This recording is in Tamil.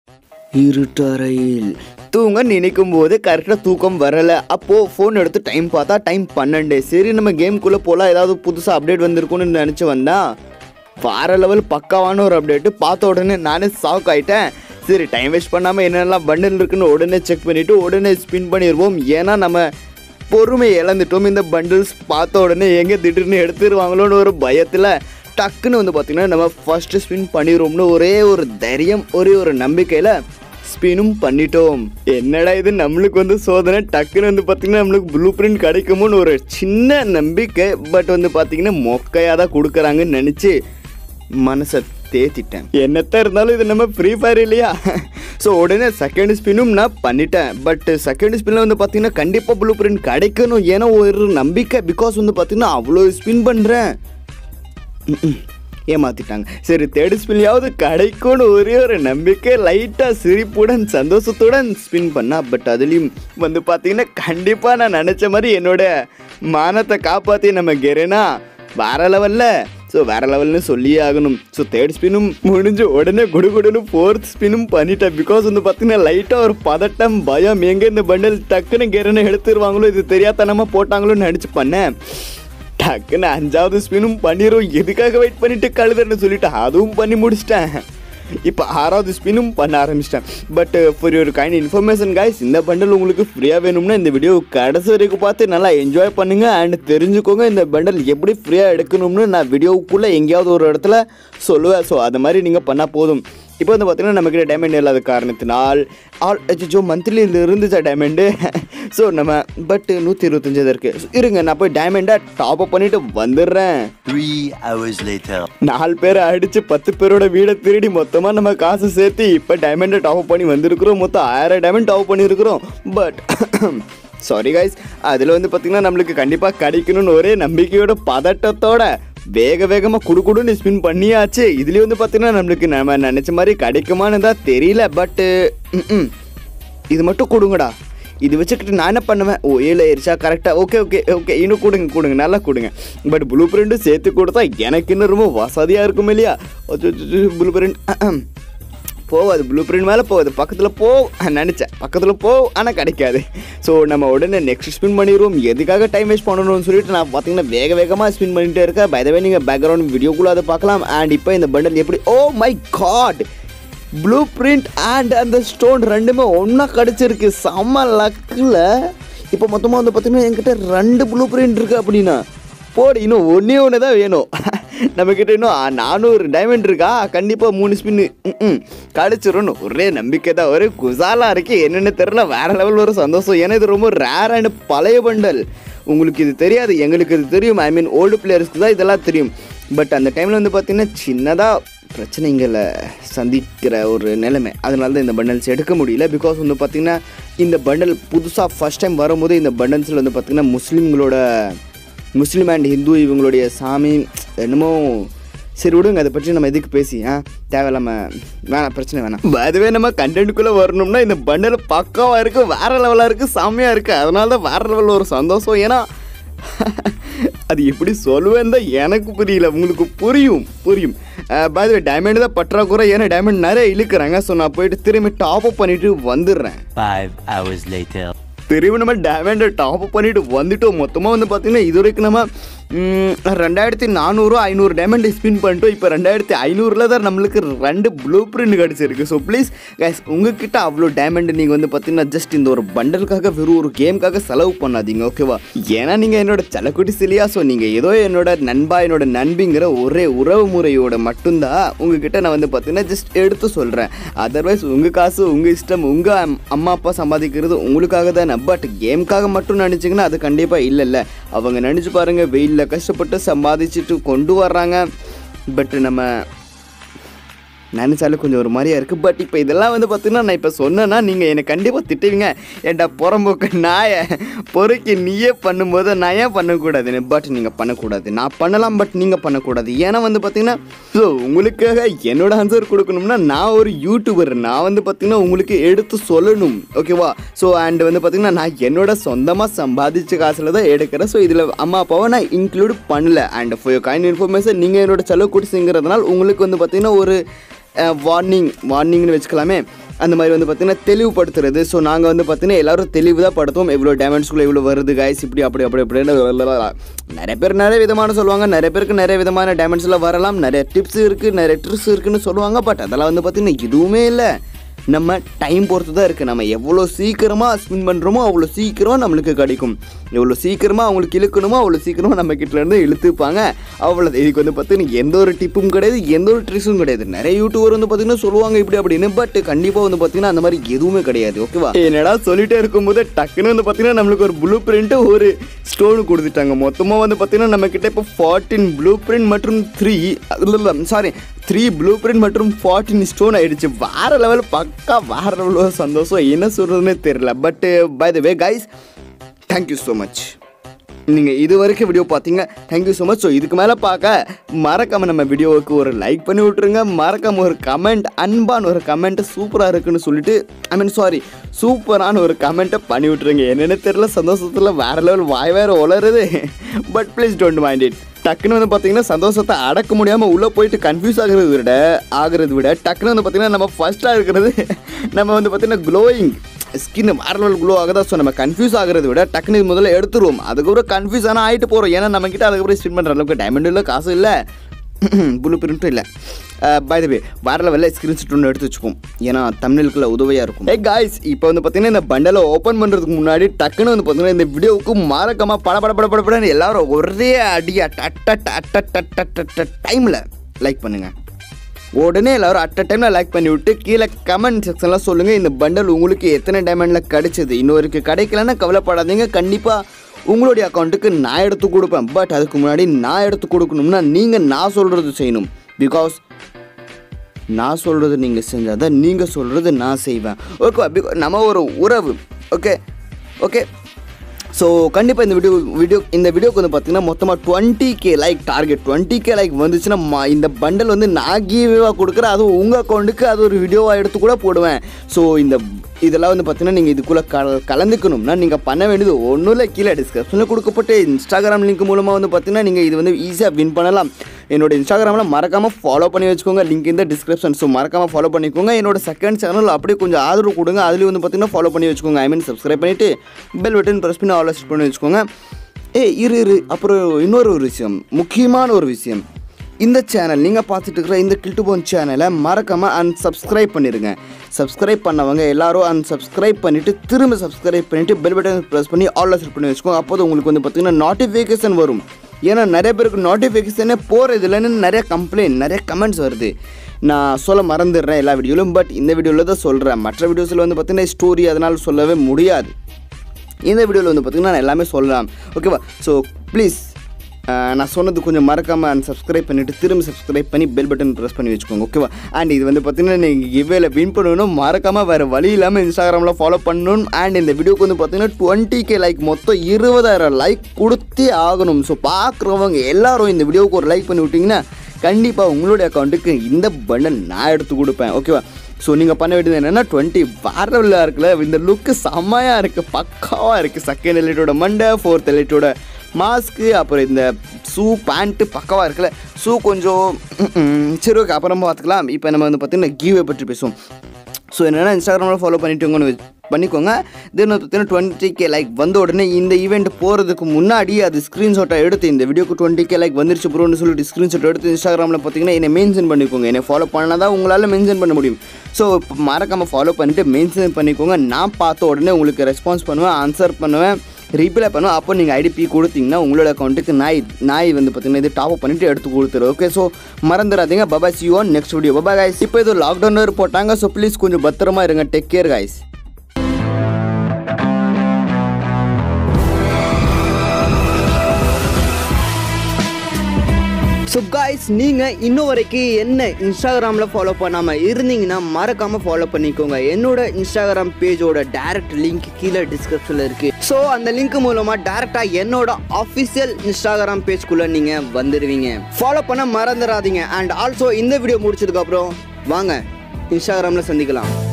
இருட்டறையில் தூங்க நினைக்கும் போது கரெக்டாக தூக்கம் வரல அப்போ ஃபோன் எடுத்து டைம் பார்த்தா டைம் பன்னெண்டு சரி நம்ம கேம்குள்ளே போகலாம் ஏதாவது புதுசாக அப்டேட் வந்திருக்கும்னு நினச்சி வந்தா வேற லெவல் பக்காவான ஒரு அப்டேட்டு பார்த்த உடனே நானே ஷாக் ஆயிட்டேன் சரி டைம் வேஸ்ட் பண்ணாமல் என்னென்னலாம் பண்டில் இருக்குன்னு உடனே செக் பண்ணிவிட்டு உடனே ஸ்பின் பண்ணிடுவோம் ஏன்னா நம்ம பொறுமை இழந்துட்டோம் இந்த பண்டில்ஸ் பார்த்த உடனே எங்கே திடீர்னு எடுத்துருவாங்களோன்னு ஒரு பயத்தில் டக்குன்னு வந்து பார்த்திங்கன்னா நம்ம ஃபஸ்ட்டு ஸ்பின் பண்ணிடுவோம்னு ஒரே ஒரு தைரியம் ஒரே ஒரு நம்பிக்கையில் ஸ்பினும் பண்ணிட்டோம் என்னடா இது நம்மளுக்கு வந்து சோதனை டக்குன்னு வந்து பார்த்திங்கன்னா நம்மளுக்கு ப்ளூ பிரிண்ட் கிடைக்குமோன்னு ஒரு சின்ன நம்பிக்கை பட் வந்து பார்த்திங்கன்னா மொக்கையாக தான் கொடுக்குறாங்கன்னு நினச்சி மனசை தேத்திட்டேன் என்னத்த இருந்தாலும் இது நம்ம ஃப்ரீ ஃபயர் இல்லையா ஸோ உடனே செகண்ட் ஸ்பின்னும் நான் பண்ணிட்டேன் பட் செகண்ட் ஸ்பின்னில் வந்து பார்த்தீங்கன்னா கண்டிப்பாக ப்ளூ பிரிண்ட் கிடைக்கணும் ஏன்னா ஒரு நம்பிக்கை பிகாஸ் வந்து பார்த்தீங்கன்னா அவ்வளோ ஸ்பின் பண்ணுறேன் ஏமாத்திட்டாங்க சரி தேர்ட் ஸ்பின்லையாவது கிடைக்கும்னு ஒரே ஒரு நம்பிக்கை லைட்டாக சிரிப்புடன் சந்தோஷத்துடன் ஸ்பின் பண்ணா பட் அதுலேயும் வந்து பார்த்தீங்கன்னா கண்டிப்பாக நான் நினச்ச மாதிரி என்னோட மானத்தை காப்பாற்றி நம்ம கெரேனா வேற லெவலில் ஸோ வேற லெவல்னு சொல்லியே ஆகணும் ஸோ தேர்ட் ஸ்பின்னும் முடிஞ்சு உடனே குடுகுடுன்னு ஃபோர்த் ஸ்பின்னும் பண்ணிட்டேன் பிகாஸ் வந்து பார்த்தீங்கன்னா லைட்டாக ஒரு பதட்டம் பயம் எங்கே இந்த பண்டல் டக்குன்னு கெரனை எடுத்துருவாங்களோ இது தெரியாதனமாக போட்டாங்களோன்னு நினச்சி பண்ணேன் டக்குன்னு அஞ்சாவது ஸ்பின்னும் பண்ணிடும் எதுக்காக வெயிட் பண்ணிட்டு கழுதுன்னு சொல்லிட்டு அதுவும் பண்ணி முடிச்சிட்டேன் இப்போ ஆறாவது ஸ்பின்னும் பண்ண ஆரம்பிச்சிட்டேன் பட் ஃபார் ஒரு கைண்ட் இன்ஃபர்மேஷன் காய்ஸ் இந்த பண்டல் உங்களுக்கு ஃப்ரீயாக வேணும்னா இந்த வீடியோ கடைசி வரைக்கும் பார்த்து நல்லா என்ஜாய் பண்ணுங்க அண்ட் தெரிஞ்சுக்கோங்க இந்த பண்டல் எப்படி ஃப்ரீயாக எடுக்கணும்னு நான் வீடியோவுக்குள்ளே எங்கேயாவது ஒரு இடத்துல சொல்லுவேன் ஸோ அது மாதிரி நீங்கள் பண்ணால் போதும் இப்போ வந்து பார்த்தீங்கன்னா நம்மக்கிட்ட டைமண்ட் இல்லாத காரணத்தினால் ஆல் அச்சோ மந்த்லியில் இருந்துச்சா டைமண்டு ஸோ நம்ம பட் நூற்றி இருபத்தஞ்சு தான் இருக்குது இருங்க நான் போய் டைமண்டை டாப் அப் பண்ணிட்டு வந்துடுறேன் Three hours later. நாலு பேரை அடிச்சு பத்து பேரோட வீடை திருடி மொத்தமாக நம்ம காசு சேர்த்து இப்போ டைமண்டை டாப் பண்ணி வந்திருக்கிறோம் மொத்தம் ஆயிரம் டைமண்ட் டாப் பண்ணியிருக்கிறோம் பட் சாரி கைஸ் அதில் வந்து பார்த்திங்கன்னா நம்மளுக்கு கண்டிப்பாக கிடைக்கணும்னு ஒரே நம்பிக்கையோட பதட்டத்தோட வேக வேகமாக குடு குடுன்னு ஸ்பின் பண்ணியாச்சு இதுலேயும் வந்து பார்த்திங்கன்னா நம்மளுக்கு நம்ம நினச்ச மாதிரி கிடைக்குமான்னு தான் தெரியல பட்டு இது மட்டும் கொடுங்கடா இது வச்சுக்கிட்டு நான் என்ன பண்ணுவேன் ஓ ஏழு ஆயிடுச்சா கரெக்டாக ஓகே ஓகே ஓகே இன்னும் கொடுங்க கொடுங்க நல்லா கொடுங்க பட் ப்ளூ பிரிண்ட்டும் சேர்த்து கொடுத்தா எனக்கு இன்னும் ரொம்ப வசதியாக இருக்கும் இல்லையா ப்ளூ பிரிண்ட் போவாது ப்ளூ பிரிண்ட் மேலே போகுது பக்கத்தில் போ நினச்சேன் பக்கத்தில் போ ஆனால் கிடைக்காது ஸோ நம்ம உடனே நெக்ஸ்ட் ஸ்பின் பண்ணிடுவோம் எதுக்காக டைம் வேஸ்ட் பண்ணணும்னு சொல்லிட்டு நான் பார்த்தீங்கன்னா வேக வேகமாக ஸ்பின் பண்ணிகிட்டே இருக்கேன் பைதவே நீங்கள் பேக்ரவுண்ட் வீடியோக்குள்ளே அதை பார்க்கலாம் அண்ட் இப்போ இந்த பண்டல் எப்படி oh my god blueprint and அந்த ஸ்டோன் ரெண்டுமே ஒன்றா கிடச்சிருக்கு செம்ம லக்கில் இப்போ மொத்தமாக வந்து பார்த்தீங்கன்னா என்கிட்ட ரெண்டு ப்ளூ பிரிண்ட் இருக்குது அப்படின்னா போடு இன்னும் ஒன்றே ஒன்று தான் வேணும் நம்மக்கிட்ட இன்னும் ஆ, நானூறு டைமண்ட் இருக்கா கண்டிப்பாக மூணு ஸ்பின்னு ம் கிடச்சிரும்னு ஒரே நம்பிக்கை தான் ஒரே குசாலாக இருக்கு என்னென்னு தெரில வேறு லெவல் ஒரு சந்தோஷம் ஏன்னா இது ரொம்ப ரேர் அண்ட் பழைய பண்டல் உங்களுக்கு இது தெரியாது எங்களுக்கு இது தெரியும் ஐ மீன் ஓல்டு பிளேயர்ஸ்க்கு தான் இதெல்லாம் தெரியும் பட் அந்த டைமில் வந்து பார்த்திங்கன்னா சின்னதாக பிரச்சனைகளை சந்திக்கிற ஒரு நிலைமை அதனால தான் இந்த பண்டல்ஸ் எடுக்க முடியல பிகாஸ் வந்து பார்த்திங்கன்னா இந்த பண்டல் புதுசாக ஃபஸ்ட் டைம் வரும்போது இந்த பண்டல்ஸில் வந்து பார்த்திங்கன்னா முஸ்லீம்களோட முஸ்லீம் அண்ட் ஹிந்து இவங்களுடைய சாமி என்னமோ சரி விடுங்க அதை பற்றி நம்ம எதுக்கு பேசி ஆ தேவையில்லாம வேணாம் பிரச்சனை வேணாம் அதுவே நம்ம கண்டென்ட்டுக்குள்ளே வரணும்னா இந்த பண்டல் பக்காவாக இருக்குது வேறு லெவலாக இருக்குது செம்மையாக இருக்குது அதனால தான் வேறு லெவலில் ஒரு சந்தோஷம் ஏன்னா அது எப்படி சொல்லுவேன் தான் எனக்கு புரியல உங்களுக்கு புரியும் புரியும் பாது டைமண்ட் தான் பற்றாக்குறை ஏன்னா டைமண்ட் நிறைய இழுக்கிறாங்க ஸோ நான் போயிட்டு திரும்பி டாப் அப் பண்ணிட்டு வந்துடுறேன் Five hours later. திரும்பி நம்ம டைமண்டை டாப் அப் பண்ணிட்டு வந்துட்டோம் மொத்தமாக வந்து பார்த்தீங்கன்னா இது வரைக்கும் நம்ம ம், ரெண்டாயிரத்தி நானூறு ஐநூறு டைமண்ட் ஸ்பின் பண்ணிட்டோம் இப்போ ரெண்டாயிரத்தி ஐநூறுல தான் நம்மளுக்கு ரெண்டு ப்ளூ பிரிண்ட் கிடச்சிருக்கு ஸோ ப்ளீஸ் கைஸ் உங்ககிட்ட அவ்வளோ டைமண்ட் நீங்கள் வந்து பார்த்தீங்கன்னா ஜஸ்ட் இந்த ஒரு பண்டலுக்காக வெறும் ஒரு கேமுக்காக செலவு பண்ணாதீங்க ஓகேவா ஏன்னா நீங்கள் என்னோட செலக்குட்டி சிலியா ஸோ நீங்கள் ஏதோ என்னோட நண்பா என்னோட நண்பிங்கிற ஒரே உறவு முறையோட மட்டும்தான் உங்ககிட்ட நான் வந்து பார்த்தீங்கன்னா ஜஸ்ட் எடுத்து சொல்கிறேன் அதர்வைஸ் உங்கள் காசு உங்கள் இஷ்டம் உங்கள் அம்மா அப்பா சம்பாதிக்கிறது உங்களுக்காக தானே பட் கேமுக்காக மட்டும் நினச்சிங்கன்னா அது கண்டிப்பாக இல்லைல்ல அவங்க நினச்சி பாருங்கள் வெயிலில் கஷ்டப்பட்டு சம்பாதிச்சுட்டு கொண்டு வர்றாங்க பட் நம்ம நினச்சாலும் கொஞ்சம் ஒரு மாதிரியா இருக்குது பட் இப்போ இதெல்லாம் வந்து பார்த்தீங்கன்னா நான் இப்போ சொன்னேன்னா நீங்கள் என்னை கண்டிப்பாக திட்டுவீங்க ஏன்டா புறம்போக்கு நாயை பொறுக்கி நீயே பண்ணும்போது நான் ஏன் பண்ணக்கூடாதுன்னு பட் நீங்கள் பண்ணக்கூடாது நான் பண்ணலாம் பட் நீங்கள் பண்ணக்கூடாது ஏன்னா வந்து பார்த்தீங்கன்னா ஸோ உங்களுக்காக என்னோட ஆன்சர் கொடுக்கணும்னா நான் ஒரு யூடியூபர் நான் வந்து பார்த்தீங்கன்னா உங்களுக்கு எடுத்து சொல்லணும் ஓகேவா ஸோ அண்ட் வந்து பார்த்தீங்கன்னா நான் என்னோட சொந்தமாக சம்பாதிச்ச காசில் தான் எடுக்கிறேன் ஸோ இதில் அம்மா அப்பாவை நான் இன்க்ளூட் பண்ணல அண்ட் ஃபார் கைண்ட் இன்ஃபர்மேஷன் நீங்கள் என்னோட செலவு குடிசுங்கிறதுனால உங்களுக்கு வந்து பார்த்தீங்கன்னா ஒரு வார்னிங் வார்னிங்னு வச்சுக்கலாமே அந்த மாதிரி வந்து பார்த்தீங்கன்னா தெளிவுபடுத்துறது ஸோ நாங்கள் வந்து பார்த்தீங்கன்னா எல்லாரும் தெளிவு தான் படுத்துவோம் எவ்வளோ டேமேஜ்குள்ளே இவ்வளோ வருது காய்ஸ் இப்படி அப்படி அப்படி அப்படின்னு நிறைய பேர் நிறைய விதமான சொல்லுவாங்க நிறைய பேருக்கு நிறைய விதமான டேமேஜ்லாம் வரலாம் நிறைய டிப்ஸ் இருக்குது நிறைய ட்ரிக்ஸ் இருக்குன்னு சொல்லுவாங்க பட் அதெல்லாம் வந்து பார்த்தீங்கன்னா எதுவுமே இல்லை நம்ம டைம் பொறுத்து தான் இருக்குது நம்ம எவ்வளோ சீக்கிரமாக ஸ்பின் பண்ணுறோமோ அவ்வளோ சீக்கிரமாக நம்மளுக்கு கிடைக்கும் எவ்வளோ சீக்கிரமாக அவங்களுக்கு இழுக்கணுமோ அவ்வளோ சீக்கிரமாக நம்ம கிட்டேருந்து இழுத்துப்பாங்க அவ்வளோ இதுக்கு வந்து பார்த்தீங்கன்னா எந்த ஒரு டிப்பும் கிடையாது எந்த ஒரு ட்ரிக்ஸும் கிடையாது நிறைய யூடியூபர் வந்து பார்த்தீங்கன்னா சொல்லுவாங்க இப்படி அப்படின்னு பட் கண்டிப்பாக வந்து பார்த்தீங்கன்னா அந்த மாதிரி எதுவுமே கிடையாது ஓகேவா என்னடா சொல்லிட்டே இருக்கும்போது டக்குன்னு வந்து பார்த்தீங்கன்னா நம்மளுக்கு ஒரு ப்ளூ பிரிண்ட்டு ஒரு ஸ்டோன் கொடுத்துட்டாங்க மொத்தமாக வந்து பார்த்தீங்கன்னா நம்ம கிட்ட இப்போ ஃபார்ட்டின் ப்ளூ பிரிண்ட் மற்றும் த்ரீ இல்லை சாரி த்ரீ ப்ளூ பிரிண்ட் மற்றும் ஃபார்ட்டின் ஸ்டோன் ஆயிடுச்சு வேற லெவல் பக்கா வேற லெவல் சந்தோஷம் என்ன சொல்கிறதுனே தெரியல but by the way guys thank you so much நீங்கள் இது வரைக்கும் வீடியோ பார்த்தீங்க தேங்க்யூ ஸோ மச் ஸோ இதுக்கு மேலே பார்க்க மறக்காமல் நம்ம வீடியோவுக்கு ஒரு லைக் பண்ணி விட்ருங்க மறக்காம ஒரு கமெண்ட் அன்பான ஒரு கமெண்ட் சூப்பராக இருக்குன்னு சொல்லிட்டு ஐ மீன் சாரி சூப்பரான ஒரு கமெண்ட்டை பண்ணி விட்ருங்க என்னென்னு தெரியல சந்தோஷத்தில் வேறு லெவல் வாய் வேறு உளருது but please don't mind it டக்குன்னு வந்து பார்த்தீங்கன்னா சந்தோஷத்தை அடக்க முடியாமல் உள்ளே போயிட்டு கன்ஃபியூஸ் ஆகுறது விட ஆகுறது விட டக்குன்னு வந்து பார்த்தீங்கன்னா நம்ம ஃபஸ்ட்டாக இருக்கிறது நம்ம வந்து பார்த்தீங்கன்னா க்ளோயிங் ஸ்கின் வேற லெவல் க்ளோ ஆகுதா ஸோ நம்ம கன்ஃபியூஸ் ஆகிறத விட டக்குனு இது முதல்ல எடுத்துருவோம் அதுக்கப்புறம் கன்ஃபியூஸ் ஆனால் ஆகிட்டு போகிறோம் ஏன்னா நம்மக்கிட்ட அதுக்கப்புறம் ஸ்பின் பண்ணுற அளவுக்கு டைமண்ட் இல்லை காசு இல்லை ப்ளூ பிரிண்ட்டும் இல்லை பை த வே வேற லெவலில் ஸ்க்ரீன்ஷாட் ஒன்று எடுத்து வச்சுப்போம் ஏன்னா தமிழுக்குள்ள உதவியாக இருக்கும் ஏ காய்ஸ் இப்போ வந்து பார்த்தீங்கன்னா இந்த பண்டலை ஓப்பன் பண்ணுறதுக்கு முன்னாடி டக்குன்னு வந்து பார்த்தீங்கன்னா இந்த வீடியோவுக்கு மறக்காம பட பட பட பட படன்னு எல்லாரும் ஒரே அடியா டட்ட டட்ட டட்ட டட்ட டைமில் லைக் பண்ணுங்கள் உடனே எல்லாரும் அட் அ டைமில் லைக் பண்ணி விட்டு கீழே கமெண்ட் செக்ஷனில் சொல்லுங்கள் இந்த பண்டல் உங்களுக்கு எத்தனை டைமண்டில் கிடைச்சது இன்னொருக்கு கிடைக்கலன்னா கவலைப்படாதீங்க கண்டிப்பாக உங்களுடைய அக்கௌண்ட்டுக்கு நான் எடுத்து கொடுப்பேன் பட் அதுக்கு முன்னாடி நான் எடுத்து கொடுக்கணும்னா நீங்கள் நான் சொல்கிறது செய்யணும் பிகாஸ் நான் சொல்கிறது நீங்கள் செஞ்சால் தான் நீங்கள் சொல்கிறது நான் செய்வேன் ஓகே நம்ம ஒரு உறவு ஓகே ஓகே ஸோ கண்டிப்பாக இந்த வீடியோ வீடியோ இந்த வீடியோக்கு வந்து பார்த்தீங்கன்னா மொத்தமாக twenty K like target twenty K like வந்துச்சுன்னா ம- இந்த பண்டல் வந்து நான் கீவாக கொடுக்குறேன் அதுவும் உங்கள் அக்கௌண்ட்டுக்கு அது ஒரு வீடியோவாக எடுத்து கூட போடுவேன் ஸோ இந்த இதெல்லாம் வந்து பார்த்தீங்கன்னா நீங்கள் இதுக்குள்ளே கல கலந்துக்கணும்னா நீங்கள் பண்ண வேண்டியது ஒன்றும் இல்லை கீழே டிஸ்கிரிப்ஷனில் கொடுக்கப்பட்ட இன்ஸ்டாகிராம் லிங்க் மூலமாக வந்து பார்த்தீங்கன்னா நீங்கள் இது வந்து ஈஸியாக வின் பண்ணலாம் என்னோட இன்ஸ்டாகிராமில் மறக்காமல் ஃபாலோ பண்ணி வச்சுக்கோங்க லிங்க் இந்த டிஸ்கிரிப்ஷன் ஸோ மறக்காமல் ஃபாலோ பண்ணிக்கோங்க என்னோட செகண்ட் சேனல் அப்படியே கொஞ்சம் ஆதரவு கொடுங்க அதுலேயும் வந்து பார்த்தீங்கன்னா ஃபாலோ பண்ணி வச்சுக்கோங்க ஐ மீன் சப்ஸ்கிரைப் பண்ணிவிட்டு பெல் பட்டன் ப்ரெஸ் பண்ணி ஆல் பண்ணி வச்சுக்கோங்க ஏ இரு இரு அப்புறம் இன்னொரு ஒரு விஷயம் முக்கியமான ஒரு விஷயம் இந்த சேனல் நீங்கள் பார்த்துட்டு இருக்கிற இந்த கில்ட்டு போன் சேனலை மறக்காமல் unsubscribe பண்ணிடுங்க சப்ஸ்கிரைப் பண்ணவங்க எல்லாரும் unsubscribe பண்ணிவிட்டு திரும்ப சப்ஸ்கிரைப் பண்ணிவிட்டு பெல் பட்டன் ப்ரெஸ் பண்ணி ஆல் செட் பண்ணி வச்சுக்கோங்க அப்போது உங்களுக்கு வந்து பார்த்தீங்கன்னா நோட்டிஃபிகேஷன் வரும் ஏன்னா நிறைய பேருக்கு நோட்டிஃபிகேஷனே போகிறது இல்லைன்னு நிறைய கம்ப்ளைண்ட் நிறைய கமெண்ட்ஸ் வருது நான் சொல்ல மறந்துடுறேன் எல்லா வீடியோவிலும் பட் இந்த வீடியோவில் தான் சொல்கிறேன் மற்ற வீடியோஸில் வந்து பார்த்தீங்கன்னா ஸ்டோரி அதனால் சொல்லவே முடியாது இந்த வீடியோவில் வந்து பார்த்தீங்கன்னா நான் எல்லாமே சொல்லலாம் ஓகேவா ஸோ ப்ளீஸ் நான் சொன்னது கொஞ்சம் மறக்காமல் unsubscribe பண்ணிவிட்டு திரும்ப சப்ஸ்கிரைப் பண்ணி பெல் பட்டன் ப்ரெஸ் பண்ணி வச்சுக்கோங்க ஓகேவா அண்ட் இது வந்து பார்த்தீங்கன்னா நீங்கள் இவையில் வின் பண்ணணும் மறக்காமல் வேறு வழி இல்லாமல் இன்ஸ்டாகிராமில் ஃபாலோ பண்ணணும் அண்ட் இந்த வீடியோக்கு வந்து பார்த்தீங்கன்னா டுவெண்ட்டி கே லைக் மொத்தம் இருபதாயிரம் லைக் கொடுத்தே ஆகணும் ஸோ பார்க்குறவங்க எல்லாரும் இந்த வீடியோவுக்கு ஒரு லைக் பண்ணி விட்டிங்கன்னா கண்டிப்பாக உங்களுடைய அக்கௌண்ட்டுக்கு இந்த பண்டல் நான் எடுத்து கொடுப்பேன் ஓகேவா ஸோ நீங்கள் பண்ண வேண்டியது என்னென்னா டுவெண்ட்டி வாரவில் இருக்குல்ல இந்த லுக்கு செம்மையாக இருக்குது பக்காவாக இருக்குது செகண்ட் எலைட்டோட மண்டை ஃபோர்த் எலைட்டோட மாஸ்க்கு அப்புறம் இந்த ஷூ பேண்ட்டு பக்காவாக இருக்குல்ல ஷூ கொஞ்சம் ம், ம், சரி ஓகே அப்புறமா பார்த்துக்கலாம் இப்போ நம்ம வந்து பார்த்தீங்கன்னா கீவே பற்றி பேசுவோம் ஸோ என்னென்னா இன்ஸ்டாகிராமில் ஃபாலோ பண்ணிட்டோங்கன்னு வச்சு- பண்ணிக்கோங்க தென் பார்த்தீங்கன்னா டுவெண்ட்டி கே லைக் வந்த உடனே இந்த ஈவெண்ட் போகிறதுக்கு முன்னாடி அது ஸ்க்ரீன்ஷாட்டை எடுத்து இந்த வீடியோக்கு டுவெண்ட்டி கே லைக் வந்துருச்சு ப்ரோன்னு சொல்லிட்டு ஸ்க்ரீன்ஷாட் எடுத்து இன்ஸ்டாகிராமில் பார்த்தீங்கன்னா என்னை மென்ஷன் பண்ணிக்கோங்க என்னை ஃபாலோ பண்ணால் தான் உங்களால் மென்ஷன் பண்ண முடியும் ஸோ மறக்காமல் ஃபாலோ பண்ணிவிட்டு மென்ஷன் பண்ணிக்கோங்க நான் பார்த்த உடனே உங்களுக்கு ரெஸ்பான்ஸ் பண்ணுவேன் ஆன்சர் பண்ணுவேன் ரீப்ளை பண்ணுவோம் அப்போ நீங்கள் ஐடிபி கொடுத்தீங்கன்னா உங்களோட அக்கௌண்ட்டுக்கு நாய் நாய் வந்து பார்த்தீங்கன்னா இது டாப் பண்ணிட்டு எடுத்து கொடுத்துரு ஓகே ஸோ மறந்துடாதீங்க bye bye see one next video bye bye guys இப்போ இது லாக்டவுன் வேறு போட்டாங்க ஸோ ப்ளீஸ் கொஞ்சம் பத்திரமா இருங்க take care guys so guys நீங்கள் இன்னும் வரைக்கும் என்ன இன்ஸ்டாகிராமில் ஃபாலோ பண்ணாமல் இருந்தீங்கன்னா மறக்காமல் ஃபாலோ பண்ணிக்கோங்க என்னோட இன்ஸ்டாகிராம் பேஜோட டைரக்ட் லிங்க் கீழே டிஸ்கிரிப்ஷனில் இருக்குது ஸோ அந்த லிங்க் மூலமாக டேரெக்டாக என்னோட அஃபிஷியல் இன்ஸ்டாகிராம் பேஜ்குள்ளே நீங்கள் வந்துடுவீங்க ஃபாலோ பண்ண மறந்துடாதீங்க அண்ட் ஆல்சோ இந்த வீடியோ முடிச்சதுக்கப்புறம் வாங்க இன்ஸ்டாகிராமில் சந்திக்கலாம்